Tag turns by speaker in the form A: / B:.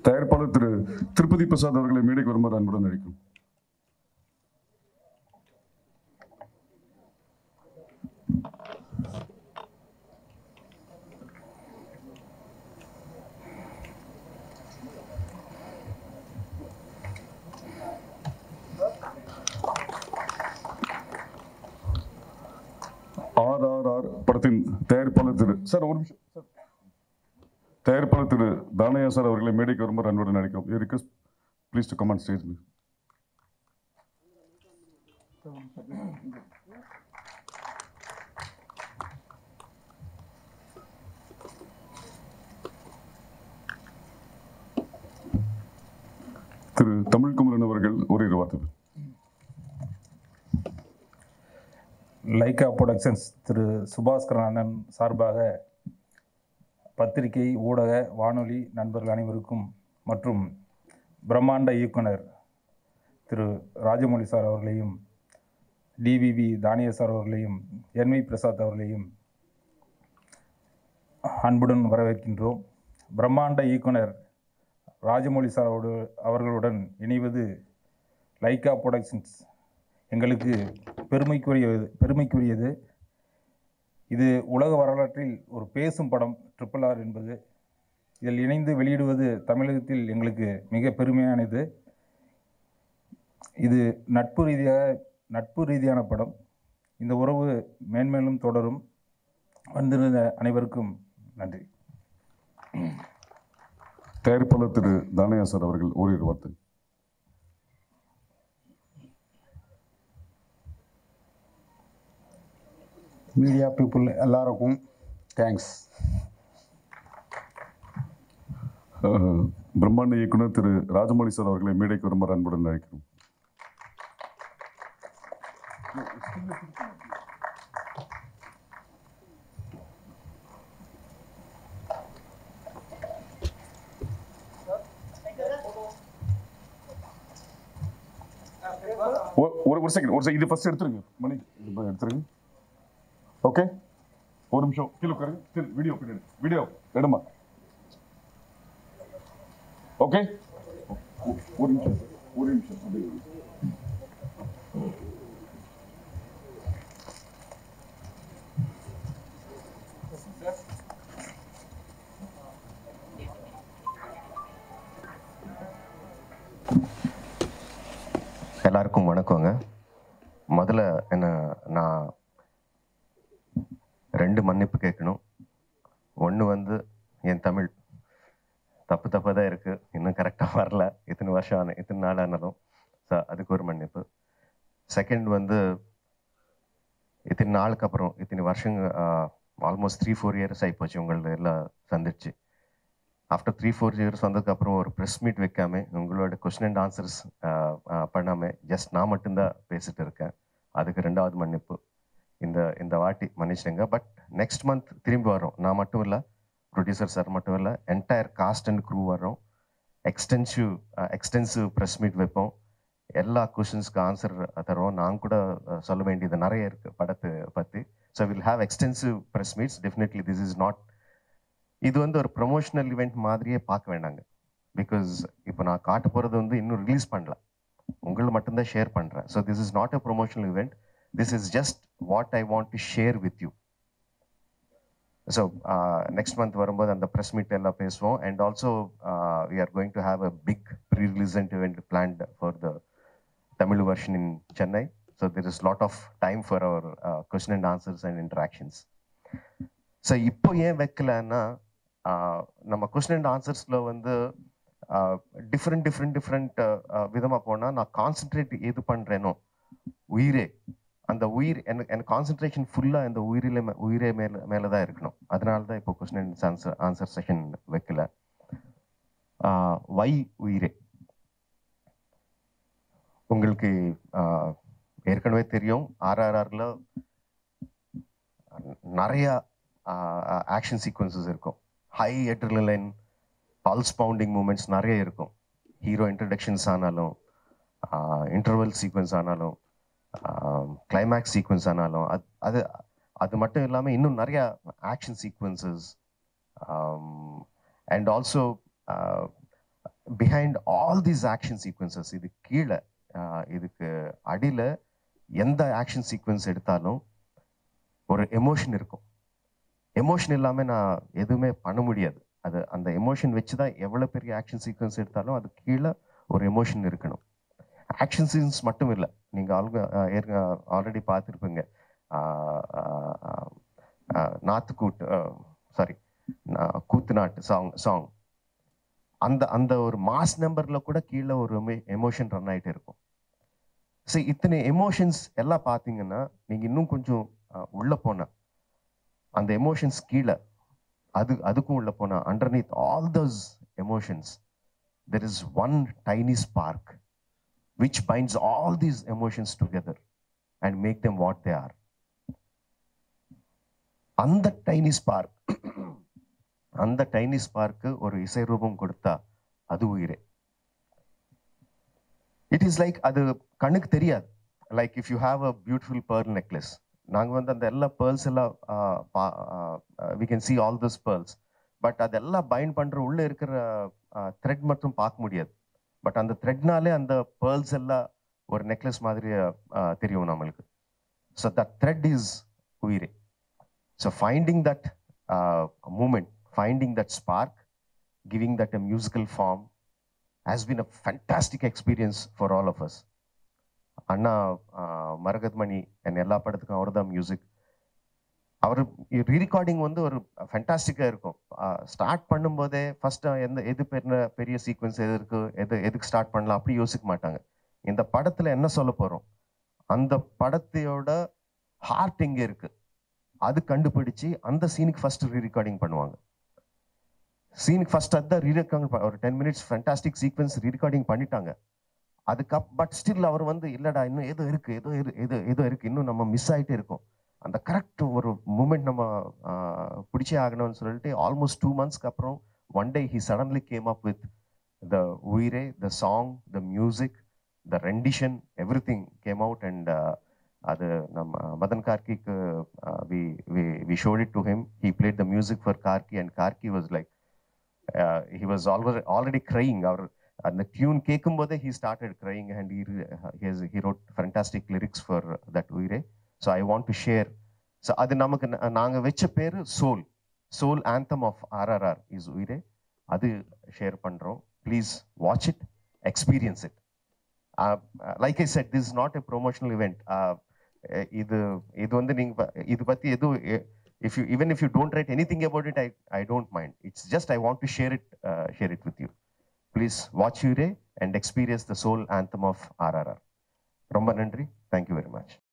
A: தயாரிப்பாளர் திரு திருப்பதி பிரசாத் அவர்களை மேடைக்கு வருமாறு அன்புடன் அழைக்கும் ஆர் ஆர் ஆர் படத்தின் தயாரிப்பாளர் திரு சார் ஒரு நிமிஷம் சார் தயாரிப்பாளர் திரு தானையா சார் அவர்களை மேடைக்கு வருமாறு அன்புடன் அழைக்கிறோம் request please to comment stage திரு தமிழ்குமரன் அவர்கள் ஓரிரு வார்த்தைகள்
B: லைக்கா புரொடக்ஷன்ஸ் திரு சுபாஸ்கரன் அண்ணன் சார்பாக பத்திரிகை ஊடக வானொலி நண்பர்கள் அனைவருக்கும் மற்றும் பிரம்மாண்ட இயக்குனர் திரு ராஜமௌழி சார் அவர்களையும் டிவிவி தானிய சார் அவர்களையும் என்வி பிரசாத் அவர்களையும் அன்புடன் வரவேற்கின்றோம் பிரம்மாண்ட இயக்குனர் ராஜமௌழி சாரோடு அவர்களுடன் இணைவது லைக்கா புரொடக்ஷன்ஸ் எங்களுக்கு பெருமைக்குரியது பெருமைக்குரியது இது உலக வரலாற்றில் ஒரு பேசும் படம் ட்ரிபிள் ஆர் என்பது இதில் இணைந்து வெளியிடுவது தமிழகத்தில் எங்களுக்கு மிக பெருமையானது இது நட்பு ரீதியாக நட்பு ரீதியான படம் இந்த உறவு மேன்மேலும் தொடரும் வந்திருந்த அனைவருக்கும் நன்றி
A: தயாரிப்பாளர் திரு தானையா சார் அவர்கள் ஓரிரு வார்த்தை
C: மீடியா பீப்புள் எல்லாருக்கும் தேங்க்ஸ்
A: அஹ், பிரம்மாண்ட இயக்குனர் திரு ராஜமௌழி சார் அவர்களை மேடைக்கு வருமாறு அன்புடன் அழைக்கிறோம் ஒ- ஒரு ஒரு செகண்ட் ஒரு செகண்ட் இது ஃபர்ஸ்ட் எடுத்துருங்க மணி இது போய் எடுத்துருங்க ஓகே ஒரு நிமிஷம் கீழே உட்காருங்க வீடியோ பின்னாடி வீடியோ எடுமா ஓகே ஒரு நிமிஷம் ஒரு நிமிஷம் அப்படியே இரு.
D: எல்லாருக்கும் வணக்கங்க முதல்ல என்ன நான் ரெண்டு மன்னிப்பு கேட்கணும் ஒன்று வந்து என் தமிழ் தப்பு தப்பாக தான் இருக்குது இன்னும் கரெக்டாக வரல இத்தனை வருஷம் ஆன இத்தனை நாள் ஆனாலும் ஸோ அதுக்கு ஒரு மன்னிப்பு செகண்ட் வந்து இத்தனை நாளுக்கு அப்புறம் இத்தனை வருஷங்க ஆல்மோஸ்ட் த்ரீ ஃபோர் இயர்ஸ் ஆகிப்போச்சு உங்களை எல்லாம் சந்திச்சு ஆஃப்டர் த்ரீ ஃபோர் இயர்ஸ் வந்ததுக்கப்புறம் ஒரு ப்ரெஸ் மீட் வைக்காம உங்களோட கொஸ்டின் அண்ட் ஆன்சர்ஸ் பண்ணாமல் ஜஸ்ட் நான் மட்டும்தான் பேசிட்டு இருக்கேன் அதுக்கு ரெண்டாவது மன்னிப்பு இந்த இந்த வாட்டி மன்னிச்சிடுங்க பட் நெக்ஸ்ட் மந்த் திரும்பி வரோம் நான் மட்டும் இல்லை ப்ரொடியூசர் சார் மட்டும் இல்லை என்டையர் காஸ்ட் அண்ட் க்ரூ வரோம் எக்ஸ்டென்சிவ் எக்ஸ்டென்சிவ் ப்ரெஸ் மீட் வைப்போம் எல்லா கொஷின்ஸ்க்கு ஆன்சர் தருவோம் நான் கூட அஹ், சொல்ல வேண்டியது நிறைய இருக்குது படத்தை பற்றி so will have extensive press meets definitely this is not இது வந்து ஒரு ப்ரொமோஷனல் இவெண்ட் மாதிரியே பார்க்க வேண்டாங்க பிகாஸ் இப்போ நான் காட்ட போகிறது வந்து இன்னும் ரிலீஸ் பண்ணல உங்களை மட்டும்தான் ஷேர் பண்ணுறேன் so this is not a promotional event this is just what I want to share with you so next month வரும்போது அந்த ப்ரெஸ் மீட் எல்லாம் பேசுவோம் and also we are going to have a big pre release and event planned for the Tamil version in Chennai so there is lot of time for our question and answers and interactions so இப்போ ஏன் வைக்கலன்னா ஆஹ், நம்ம question and ஆன்சர்ஸில் வந்து different different different விதமாக போனால் நான் concentrate எது பண்ணுறேனோ உயிரே அந்த உயிர் எனக்கு எனக்கு கான்சென்ட்ரேஷன் ஃபுல்லாக இந்த உயிரில மே- உயிரே மேலே மேலே தான் இருக்கணும் அதனால தான் இப்போ question and answer answer session வைக்கல வை உயிரே உங்களுக்கு ஆஹ், ஏற்கனவே தெரியும் ஆர்ஆர்ஆரில் நிறைய ஆக்ஷன் சீக்வன்சஸ் இருக்கும் high adrenaline pulse pounding moments நிறைய இருக்கும் ஹீரோ இன்ட்ரடக்ஷன்ஸ் ஆனாலும் இன்டர்வல் சீக்வன்ஸ் ஆனாலும் கிளைமேக்ஸ் சீக்வன்ஸ் ஆனாலும் அது அது அது மட்டும் இல்லாமல் இன்னும் நிறைய action sequences and also behind all these action sequences இது கீழே ஆஹ், இதுக்கு அடியில் எந்த ஆக்ஷன் சீக்வன்ஸ் எடுத்தாலும் ஒரு எமோஷன் இருக்கும் எமோஷன் இல்லாமல் நான் எதுவுமே பண்ண முடியாது அது அந்த எமோஷன் வச்சு தான் எவ்வளோ பெரிய ஆக்ஷன் சீக்வன்ஸ் எடுத்தாலும் அது கீழே ஒரு எமோஷன் இருக்கணும் ஆக்ஷன் சீன்ஸ் மட்டும் இல்லை நீங்கள் ஆல்க ஆல்ரெடி பார்த்துருப்பீங்க நாத்துக்கூட்டு சாரி கூத்து நாட்டு சாங் சாங் அந்த அந்த ஒரு மாஸ் நம்பர்ல கூட கீழே ஒரு எமோஷன் ரன் ஆயிட்டு இருக்கும் சரி இத்தனை எமோஷன்ஸ் எல்லாம் பார்த்தீங்கன்னா நீங்க இன்னும் கொஞ்சம் அஹ், உள்ள போனா அந்த எமோஷன்ஸ் கீழே அது அதுக்கும் உள்ள போனா underneath all those emotions there is one tiny spark which binds all these emotions together and make them what they are அந்த டைனி ஸ்பார்க் அந்த டைனி ஸ்பார்க்கு ஒரு இசை ரூபம் கொடுத்தா அது உயிரே இட் இஸ் லைக் அது கண்ணுக்கு தெரியாது like if you have a beautiful pearl necklace நாங்கள் வந்து அந்த எல்லா பேர்ல்ஸ் எல்லாம் we can see all this pearls but அதெல்லாம் பைண்ட் பண்ற உள்ள இருக்கிற த்ரெட் மட்டும் பார்க்க முடியாது பட் அந்த த்ரெட்னாலே அந்த பேர்ல்ஸ் எல்லாம் ஒரு நெக்லஸ் மாதிரி ஆஹ், தெரியும் நம்மளுக்கு so that thread is Uyire so finding that moment finding that spark giving that a musical form has been a fantastic experience for all of us. அண்ணா மரகத் மணி என் எல்லா படத்துக்கும் அவர் தான் மியூசிக் அவர் ரீரெக்கார்டிங் வந்து ஒரு ஃபென்டாஸ்டிக்காக இருக்கும் ஸ்டார்ட் பண்ணும்போதே ஃபர்ஸ்ட் எந்த எது பெரிய பெரிய சீக்வன்ஸ் எது இருக்கு எது எதுக்கு ஸ்டார்ட் பண்ணலாம் அப்படி யோசிக்க மாட்டாங்க இந்த படத்துல என்ன சொல்ல போறோம் அந்த படத்தையோட ஹார்ட் எங்க இருக்கு அது கண்டுபிடிச்சு அந்த சீனுக்கு ஃபர்ஸ்ட் ரீரெக்கார்டிங் பண்ணுவாங்க சீனுக்கு ஃபர்ஸ்ட் அதான் ரீரெக்கார்டிங் ஒரு ten minutes fantastic sequence rerecording பண்ணிட்டாங்க அதுக்கப் பட் ஸ்டில் அவர் வந்து இல்லடா இன்னும் ஏதோ இருக்கு ஏதோ இரு- ஏதோ ஏதோ இருக்கு இன்னும் நம்ம மிஸ் ஆயிட்டே இருக்கோம் அந்த கரெக்ட் ஒரு மூமெண்ட் நம்ம ஆஹ், பிடிச்சே ஆகணும்னு சொல்லிட்டு ஆல்மோஸ்ட் டூ மந்த்ஸ்க்கு அப்புறம் one day he suddenly came up with the Uyire the song the music the rendition everything came out and அது நம்ம மதன் கார்கிக்கு we we showed it to him he played the music for Karky and Karky was like he was already already crying அவர் அந்த tune கேட்கும் போதே he started crying and he wrote fantastic lyrics for that Uyire so I want to share so அது நமக்கு ந- நாங்க வச்ச பேரு soul soul anthem of RRR is Uyire அது ஷேர் பண்றோம் please watch it experience it like I said this not a promotional event இது இது வந்து நீங்க ப- இது பத்தி எதுவும் if you even if you don't write anything about it i i don't mind it's just i want to share it uh, share it with you please watch Ure and experience the soul anthem of rrr ரொம்ப நன்றி thank you very much